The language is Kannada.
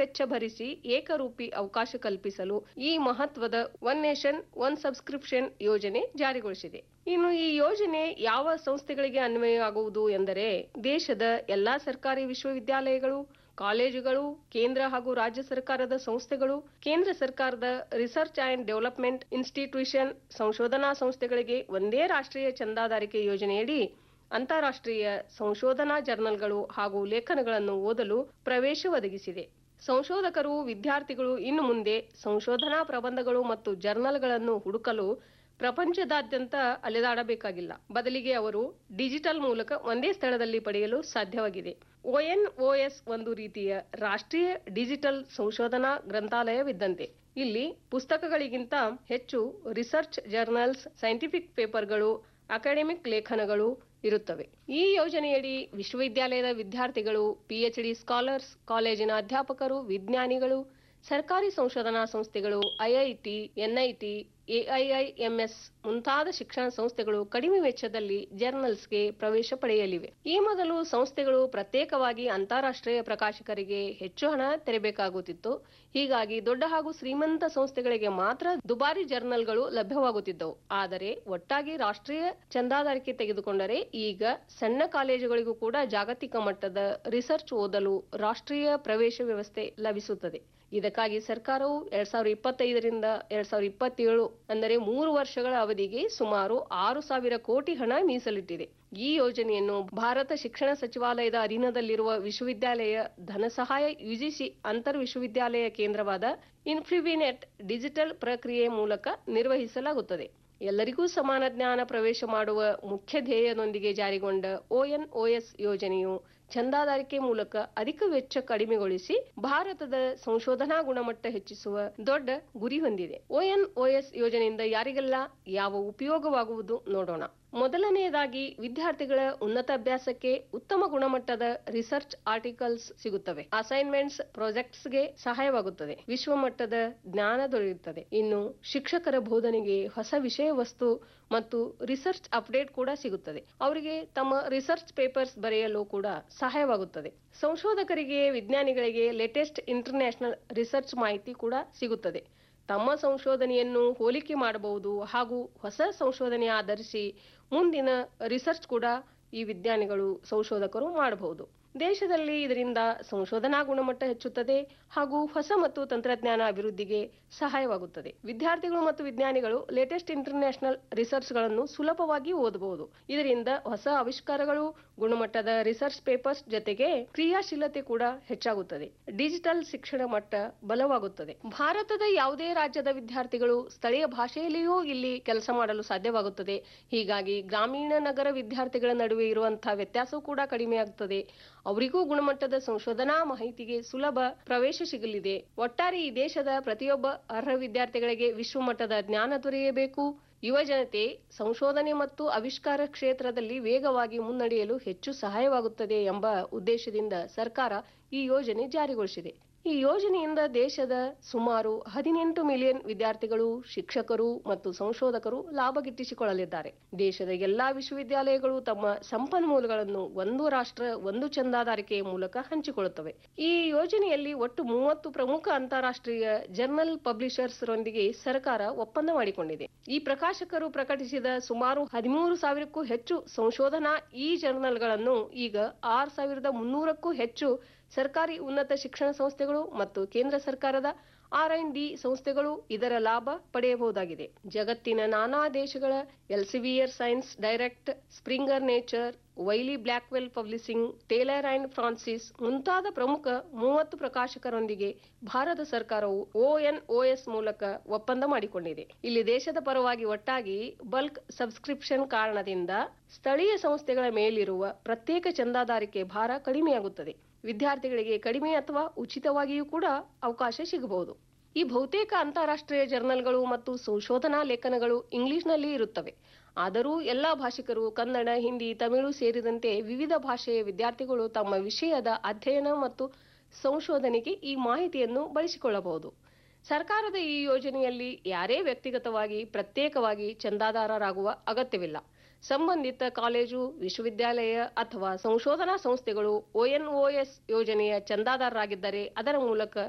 ವೆಚ್ಚ ಭರಿಸಿ ಏಕರೂಪಿ ಅವಕಾಶ ಕಲ್ಪಿಸಲು ಈ ಮಹತ್ವದ ಒನ್ ನೇಷನ್ ಒನ್ ಸಬ್ಸ್ಕ್ರಿಪ್ಷನ್ ಯೋಜನೆ ಜಾರಿಗೊಳಿಸಿದೆ ಇನ್ನು ಈ ಯೋಜನೆ ಯಾವ ಸಂಸ್ಥೆಗಳಿಗೆ ಅನ್ವಯವಾಗುವುದು ಎಂದರೆ ದೇಶದ ಎಲ್ಲಾ ಸರ್ಕಾರಿ ವಿಶ್ವವಿದ್ಯಾಲಯಗಳು ಕಾಲೇಜುಗಳು ಕೇಂದ್ರ ಹಾಗೂ ರಾಜ್ಯ ಸರ್ಕಾರದ ಸಂಸ್ಥೆಗಳು ಕೇಂದ್ರ ಸರ್ಕಾರದ ರಿಸರ್ಚ್ ಅಂಡ್ ಡೆವಲಪ್ಮೆಂಟ್ ಇನ್ಸ್ಟಿಟ್ಯೂಷನ್ ಸಂಶೋಧನಾ ಸಂಸ್ಥೆಗಳಿಗೆ ಒಂದೇ ರಾಷ್ಟ್ರೀಯ ಚಂದಾದಾರಿಕೆ ಯೋಜನೆಯಡಿ ಅಂತಾರಾಷ್ಟ್ರೀಯ ಸಂಶೋಧನಾ ಜರ್ನಲ್ಗಳು ಹಾಗೂ ಲೇಖನಗಳನ್ನು ಓದಲು ಪ್ರವೇಶ ಒದಗಿಸಿದೆ ಸಂಶೋಧಕರು ವಿದ್ಯಾರ್ಥಿಗಳು ಇನ್ನು ಮುಂದೆ ಸಂಶೋಧನಾ ಪ್ರಬಂಧಗಳು ಮತ್ತು ಜರ್ನಲ್ಗಳನ್ನು ಹುಡುಕಲು ಪ್ರಪಂಚದಾದ್ಯಂತ ಅಲೆದಾಡಬೇಕಾಗಿಲ್ಲ ಬದಲಿಗೆ ಅವರು ಡಿಜಿಟಲ್ ಮೂಲಕ ಒಂದೇ ಸ್ಥಳದಲ್ಲಿ ಪಡೆಯಲು ಸಾಧ್ಯವಾಗಿದೆ ಒಎನ್ಒಎಸ್ ಒಂದು ರೀತಿಯ ರಾಷ್ಟ್ರೀಯ ಡಿಜಿಟಲ್ ಸಂಶೋಧನಾ ಗ್ರಂಥಾಲಯವಿದ್ದಂತೆ ಇಲ್ಲಿ ಪುಸ್ತಕಗಳಿಗಿಂತ ಹೆಚ್ಚು ರಿಸರ್ಚ್ ಜರ್ನಲ್ಸ್ ಸೈಂಟಿಫಿಕ್ ಪೇಪರ್ಗಳು ಅಕಾಡೆಮಿಕ್ ಲೇಖನಗಳು ಇರುತ್ತವೆ ಈ ಯೋಜನೆಯಡಿ ವಿಶ್ವವಿದ್ಯಾಲಯದ ವಿದ್ಯಾರ್ಥಿಗಳು ಪಿಎಚ್ಡಿ ಸ್ಕಾಲರ್ಸ್ ಕಾಲೇಜಿನ ಅಧ್ಯಾಪಕರು ವಿಜ್ಞಾನಿಗಳು ಸರ್ಕಾರಿ ಸಂಶೋಧನಾ ಸಂಸ್ಥೆಗಳು ಐಐಟಿ ಎನ್ಐಟಿ ಎಐಐಎಂಎಸ್ ಮುಂತಾದ ಶಿಕ್ಷಣ ಸಂಸ್ಥೆಗಳು ಕಡಿಮೆ ವೆಚ್ಚದಲ್ಲಿ ಜರ್ನಲ್ಸ್ಗೆ ಪ್ರವೇಶ ಪಡೆಯಲಿವೆ ಈ ಮೊದಲು ಸಂಸ್ಥೆಗಳು ಪ್ರತ್ಯೇಕವಾಗಿ ಅಂತಾರಾಷ್ಟ್ರೀಯ ಪ್ರಕಾಶಕರಿಗೆ ಹೆಚ್ಚು ಹಣ ತೆರಬೇಕಾಗುತ್ತಿತ್ತು ಹೀಗಾಗಿ ದೊಡ್ಡ ಹಾಗೂ ಶ್ರೀಮಂತ ಸಂಸ್ಥೆಗಳಿಗೆ ಮಾತ್ರ ದುಬಾರಿ ಜರ್ನಲ್ಗಳು ಲಭ್ಯವಾಗುತ್ತಿದ್ದವು ಆದರೆ ಒಟ್ಟಾಗಿ ರಾಷ್ಟ್ರೀಯ ಚಂದಾದಾರಿಕೆ ತೆಗೆದುಕೊಂಡರೆ ಈಗ ಸಣ್ಣ ಕಾಲೇಜುಗಳಿಗೂ ಕೂಡ ಜಾಗತಿಕ ಮಟ್ಟದ ರಿಸರ್ಚ್ ಓದಲು ರಾಷ್ಟ್ರೀಯ ಪ್ರವೇಶ ವ್ಯವಸ್ಥೆ ಲಭಿಸುತ್ತದೆ ಇದಕ್ಕಾಗಿ ಸರ್ಕಾರವು ಎರಡ್ ಸಾವಿರದ ಇಪ್ಪತ್ತೈದರಿಂದ ಎರಡ್ ಸಾವಿರದ ಇಪ್ಪತ್ತೇಳು ಅಂದರೆ ಮೂರು ವರ್ಷಗಳ ಅವಧಿಗೆ ಸುಮಾರು ಆರು ಸಾವಿರ ಕೋಟಿ ಹಣ ಮೀಸಲಿಟ್ಟಿದೆ ಈ ಯೋಜನೆಯನ್ನು ಭಾರತ ಶಿಕ್ಷಣ ಸಚಿವಾಲಯದ ಅಧೀನದಲ್ಲಿರುವ ವಿಶ್ವವಿದ್ಯಾಲಯ ಧನ ಸಹಾಯ ಯುಜಿಸಿ ಅಂತರ್ ವಿಶ್ವವಿದ್ಯಾಲಯ ಕೇಂದ್ರವಾದ ಇನ್ಫ್ಲಿಬಿನೆಟ್ ಡಿಜಿಟಲ್ ಪ್ರಕ್ರಿಯೆ ಮೂಲಕ ನಿರ್ವಹಿಸಲಾಗುತ್ತದೆ ಎಲ್ಲರಿಗೂ ಸಮಾನ ಜ್ಞಾನ ಪ್ರವೇಶ ಮಾಡುವ ಮುಖ್ಯ ಧ್ಯೇಯದೊಂದಿಗೆ ಜಾರಿಗೊಂಡ ಒಎನ್ಒಎಸ್ ಯೋಜನೆಯು ಚಂದಾದಾರಿಕೆ ಮೂಲಕ ಅಧಿಕ ವೆಚ್ಚ ಕಡಿಮೆಗೊಳಿಸಿ ಭಾರತದ ಸಂಶೋಧನಾ ಗುಣಮಟ್ಟ ಹೆಚ್ಚಿಸುವ ದೊಡ್ಡ ಗುರಿ ಹೊಂದಿದೆ ಒಎನ್ಒಎಸ್ ಯೋಜನೆಯಿಂದ ಯಾರಿಗೆಲ್ಲ ಯಾವ ಉಪಯೋಗವಾಗುವುದು ನೋಡೋಣ ಮೊದಲನೆಯದಾಗಿ ವಿದ್ಯಾರ್ಥಿಗಳ ಉನ್ನತ ಅಭ್ಯಾಸಕ್ಕೆ ಉತ್ತಮ ಗುಣಮಟ್ಟದ ರಿಸರ್ಚ್ ಆರ್ಟಿಕಲ್ಸ್ ಸಿಗುತ್ತವೆ ಅಸೈನ್ಮೆಂಟ್ಸ್ ಪ್ರಾಜೆಕ್ಟ್ಸ್ಗೆ ಸಹಾಯವಾಗುತ್ತದೆ ವಿಶ್ವಮಟ್ಟದ ಜ್ಞಾನ ದೊರೆಯುತ್ತದೆ ಇನ್ನು ಶಿಕ್ಷಕರ ಬೋಧನೆಗೆ ಹೊಸ ವಿಷಯ ವಸ್ತು ಮತ್ತು ರಿಸರ್ಚ್ ಅಪ್ಡೇಟ್ ಕೂಡ ಸಿಗುತ್ತದೆ ಅವರಿಗೆ ತಮ್ಮ ರಿಸರ್ಚ್ ಪೇಪರ್ಸ್ ಬರೆಯಲು ಕೂಡ ಸಹಾಯವಾಗುತ್ತದೆ ಸಂಶೋಧಕರಿಗೆ ವಿಜ್ಞಾನಿಗಳಿಗೆ ಲೇಟೆಸ್ಟ್ ಇಂಟರ್ನ್ಯಾಷನಲ್ ರಿಸರ್ಚ್ ಮಾಹಿತಿ ಕೂಡ ಸಿಗುತ್ತದೆ ತಮ್ಮ ಸಂಶೋಧನೆಯನ್ನು ಹೋಲಿಕೆ ಮಾಡಬಹುದು ಹಾಗೂ ಹೊಸ ಸಂಶೋಧನೆ ಆಧರಿಸಿ ಮುಂದಿನ ರಿಸರ್ಚ್ ಕೂಡ ಈ ವಿಜ್ಞಾನಿಗಳು ಸಂಶೋಧಕರು ಮಾಡಬಹುದು ದೇಶದಲ್ಲಿ ಇದರಿಂದ ಸಂಶೋಧನಾ ಗುಣಮಟ್ಟ ಹೆಚ್ಚುತ್ತದೆ ಹಾಗೂ ಹೊಸ ಮತ್ತು ತಂತ್ರಜ್ಞಾನ ಅಭಿವೃದ್ಧಿಗೆ ಸಹಾಯವಾಗುತ್ತದೆ ವಿದ್ಯಾರ್ಥಿಗಳು ಮತ್ತು ವಿಜ್ಞಾನಿಗಳು ಲೇಟೆಸ್ಟ್ ಇಂಟರ್ನ್ಯಾಷನಲ್ ರಿಸರ್ಚ್ಗಳನ್ನು ಸುಲಭವಾಗಿ ಓದಬಹುದು ಇದರಿಂದ ಹೊಸ ಆವಿಷ್ಕಾರಗಳು ಗುಣಮಟ್ಟದ ರಿಸರ್ಚ್ ಪೇಪರ್ಸ್ ಜೊತೆಗೆ ಕ್ರಿಯಾಶೀಲತೆ ಕೂಡ ಹೆಚ್ಚಾಗುತ್ತದೆ ಡಿಜಿಟಲ್ ಶಿಕ್ಷಣ ಮಟ್ಟ ಬಲವಾಗುತ್ತದೆ ಭಾರತದ ಯಾವುದೇ ರಾಜ್ಯದ ವಿದ್ಯಾರ್ಥಿಗಳು ಸ್ಥಳೀಯ ಭಾಷೆಯಲ್ಲಿಯೂ ಇಲ್ಲಿ ಕೆಲಸ ಮಾಡಲು ಸಾಧ್ಯವಾಗುತ್ತದೆ ಹೀಗಾಗಿ ಗ್ರಾಮೀಣ ನಗರ ವಿದ್ಯಾರ್ಥಿಗಳ ನಡುವೆ ಇರುವಂತಹ ವ್ಯತ್ಯಾಸವೂ ಕೂಡ ಕಡಿಮೆಯಾಗುತ್ತದೆ ಅವರಿಗೂ ಗುಣಮಟ್ಟದ ಸಂಶೋಧನಾ ಮಾಹಿತಿಗೆ ಸುಲಭ ಪ್ರವೇಶ ಸಿಗಲಿದೆ ಒಟ್ಟಾರೆ ಈ ದೇಶದ ಪ್ರತಿಯೊಬ್ಬ ಅರ್ಹ ವಿದ್ಯಾರ್ಥಿಗಳಿಗೆ ವಿಶ್ವಮಟ್ಟದ ಜ್ಞಾನ ದೊರೆಯಬೇಕು ಯುವ ಜನತೆ ಸಂಶೋಧನೆ ಮತ್ತು ಆವಿಷ್ಕಾರ ಕ್ಷೇತ್ರದಲ್ಲಿ ವೇಗವಾಗಿ ಮುನ್ನಡೆಯಲು ಹೆಚ್ಚು ಸಹಾಯವಾಗುತ್ತದೆ ಎಂಬ ಉದ್ದೇಶದಿಂದ ಸರ್ಕಾರ ಈ ಯೋಜನೆ ಜಾರಿಗೊಳಿಸಿದೆ ಈ ಯೋಜನೆಯಿಂದ ದೇಶದ ಸುಮಾರು ಹದಿನೆಂಟು ಮಿಲಿಯನ್ ವಿದ್ಯಾರ್ಥಿಗಳು ಶಿಕ್ಷಕರು ಮತ್ತು ಸಂಶೋಧಕರು ಲಾಭ ಗಿಟ್ಟಿಸಿಕೊಳ್ಳಲಿದ್ದಾರೆ ದೇಶದ ಎಲ್ಲಾ ವಿಶ್ವವಿದ್ಯಾಲಯಗಳು ತಮ್ಮ ಸಂಪನ್ಮೂಲಗಳನ್ನು ಒಂದು ರಾಷ್ಟ್ರ ಒಂದು ಚಂದಾದಾರಿಕೆಯ ಮೂಲಕ ಹಂಚಿಕೊಳ್ಳುತ್ತವೆ ಈ ಯೋಜನೆಯಲ್ಲಿ ಒಟ್ಟು ಮೂವತ್ತು ಪ್ರಮುಖ ಅಂತಾರಾಷ್ಟ್ರೀಯ ಜರ್ನಲ್ ಪಬ್ಲಿಷರ್ಸ್ ರೊಂದಿಗೆ ಸರ್ಕಾರ ಒಪ್ಪಂದ ಮಾಡಿಕೊಂಡಿದೆ ಈ ಪ್ರಕಾಶಕರು ಪ್ರಕಟಿಸಿದ ಸುಮಾರು ಹದಿಮೂರು ಸಾವಿರಕ್ಕೂ ಹೆಚ್ಚು ಸಂಶೋಧನಾ ಈ ಜರ್ನಲ್ಗಳನ್ನು ಈಗ ಆರು ಸಾವಿರದ ಮುನ್ನೂರಕ್ಕೂ ಹೆಚ್ಚು ಸರ್ಕಾರಿ ಉನ್ನತ ಶಿಕ್ಷಣ ಸಂಸ್ಥೆಗಳು ಮತ್ತು ಕೇಂದ್ರ ಸರ್ಕಾರದ ಆರ್ ಅಂಡ್ ಡಿ ಸಂಸ್ಥೆಗಳು ಇದರ ಲಾಭ ಪಡೆಯಬಹುದಾಗಿದೆ ಜಗತ್ತಿನ ನಾನಾ ದೇಶಗಳ Elsevier Science Direct Springer Nature Wiley Blackwell publishing Taylor and Francis ಮುಂತಾದ ಪ್ರಮುಖ ಮೂವತ್ತು ಪ್ರಕಾಶಕರೊಂದಿಗೆ ಭಾರತ ಸರ್ಕಾರವು ಒಎನ್ಒಎಸ್ ಮೂಲಕ ಒಪ್ಪಂದ ಮಾಡಿಕೊಂಡಿದೆ ಇಲ್ಲಿ ದೇಶದ ಪರವಾಗಿ ಒಟ್ಟಾಗಿ ಬಲ್ಕ್ ಸಬ್ಸ್ಕ್ರಿಪ್ಷನ್ ಕಾರಣದಿಂದ ಸ್ಥಳೀಯ ಸಂಸ್ಥೆಗಳ ಮೇಲಿರುವ ಪ್ರತ್ಯೇಕ ಚಂದಾದಾರಿಕೆ ಭಾರ ಕಡಿಮೆಯಾಗುತ್ತದೆ ವಿದ್ಯಾರ್ಥಿಗಳಿಗೆ ಕಡಿಮೆ ಅಥವಾ ಉಚಿತವಾಗಿಯೂ ಕೂಡ ಅವಕಾಶ ಸಿಗಬಹುದು ಈ ಬಹುತೇಕ ಅಂತಾರಾಷ್ಟ್ರೀಯ ಜರ್ನಲ್ಗಳು ಮತ್ತು ಸಂಶೋಧನಾ ಲೇಖನಗಳು ಇಂಗ್ಲಿಷ್ನಲ್ಲಿ ಇರುತ್ತವೆ ಆದರೂ ಎಲ್ಲಾ ಭಾಷಿಕರು ಕನ್ನಡ ಹಿಂದಿ ತಮಿಳು ಸೇರಿದಂತೆ ವಿವಿಧ ಭಾಷೆಯ ವಿದ್ಯಾರ್ಥಿಗಳು ತಮ್ಮ ವಿಷಯದ ಅಧ್ಯಯನ ಮತ್ತು ಸಂಶೋಧನೆಗೆ ಈ ಮಾಹಿತಿಯನ್ನು ಬಳಸಿಕೊಳ್ಳಬಹುದು ಸರ್ಕಾರದ ಈ ಯೋಜನೆಯಲ್ಲಿ ಯಾರೇ ವ್ಯಕ್ತಿಗತವಾಗಿ ಪ್ರತ್ಯೇಕವಾಗಿ ಚಂದಾದಾರರಾಗುವ ಅಗತ್ಯವಿಲ್ಲ ಸಂಬಂಧಿತ ಕಾಲೇಜು ವಿಶ್ವವಿದ್ಯಾಲಯ ಅಥವಾ ಸಂಶೋಧನಾ ಸಂಸ್ಥೆಗಳು ಒಎನ್ಒಎಸ್ ಯೋಜನೆಯ ಚಂದಾದಾರರಾಗಿದ್ದರೆ ಅದರ ಮೂಲಕ